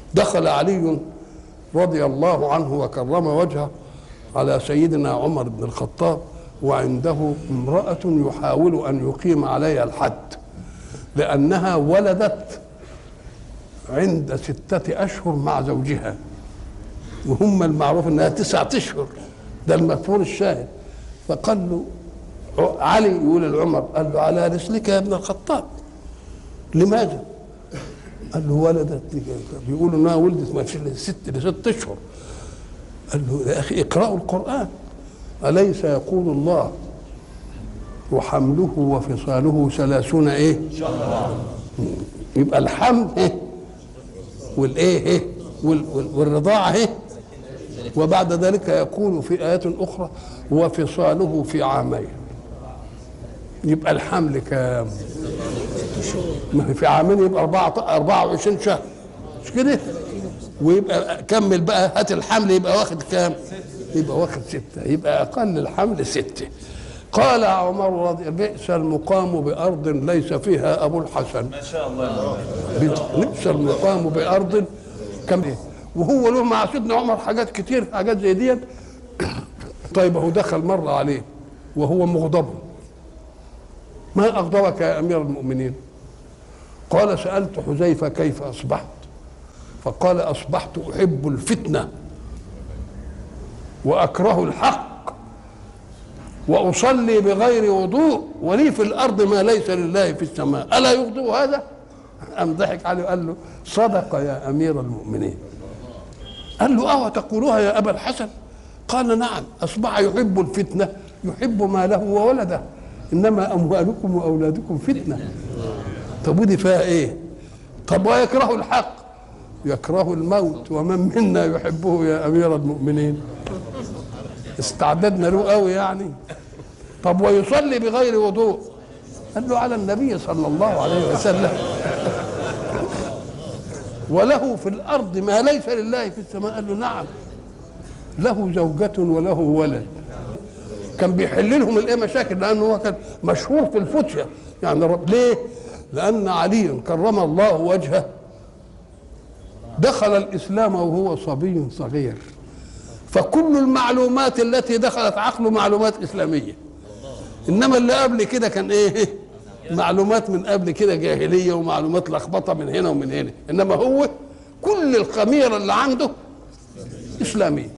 دخل علي رضي الله عنه وكرم وجهه على سيدنا عمر بن الخطاب وعنده امرأة يحاول أن يقيم عليها الحد لأنها ولدت عند ستة أشهر مع زوجها وهم المعروف أنها تسعة أشهر ده المفهوم الشاهد فقال له علي يقول لعمر قال له على رسلك يا ابن الخطاب لماذا؟ قال له ولدت بيقولوا انها ولدت ما فيش ست لست اشهر قال له يا اخي اقرأوا القرآن أليس يقول الله وحمله وفصاله ثلاثون ايه؟ يبقى الحمل ايه؟ والايه ايه؟ وال- وال- والرضاعة ايه؟ وبعد ذلك يقول في آيات أخرى وفصاله في عامين يبقى الحمل كام؟ ما هي في عامين يبقى 24 شهر مش كده؟ ويبقى كمل بقى هات الحمل يبقى واخد كام؟ يبقى واخد ستة يبقى أقل الحمل ستة قال عمر رضي بئس المقام بأرض ليس فيها أبو الحسن ما شاء الله بئس المقام بأرض كم وهو له مع سيدنا عمر حاجات كتير حاجات زي ديت طيب هو دخل مرة عليه وهو مغضب ما أغضبك يا أمير المؤمنين قال سألت حذيفة كيف أصبحت فقال أصبحت أحب الفتنة وأكره الحق وأصلي بغير وضوء ولي في الأرض ما ليس لله في السماء ألا يغضب هذا أم ضحك عليه وقال له صدق يا أمير المؤمنين قال له أو تقولها يا أبا الحسن قال نعم أصبح يحب الفتنة يحب ماله وولده إنما أموالكم وأولادكم فتنة طب ودي فيها إيه طب ويكره الحق يكره الموت ومن منا يحبه يا أمير المؤمنين استعددنا له قوي يعني طب ويصلي بغير وضوء قال له على النبي صلى الله عليه وسلم وله في الارض ما ليس لله في السماء قال له نعم له زوجة وله ولد كان بيحل لهم الايه مشاكل لانه هو كان مشهور في الفتية يعني رب ليه؟ لان علي كرم الله وجهه دخل الاسلام وهو صبي صغير فكل المعلومات التي دخلت عقله معلومات اسلاميه انما اللي قبل كده كان ايه معلومات من قبل كده جاهليه ومعلومات لخبطه من هنا ومن هنا انما هو كل الخميره اللي عنده اسلاميه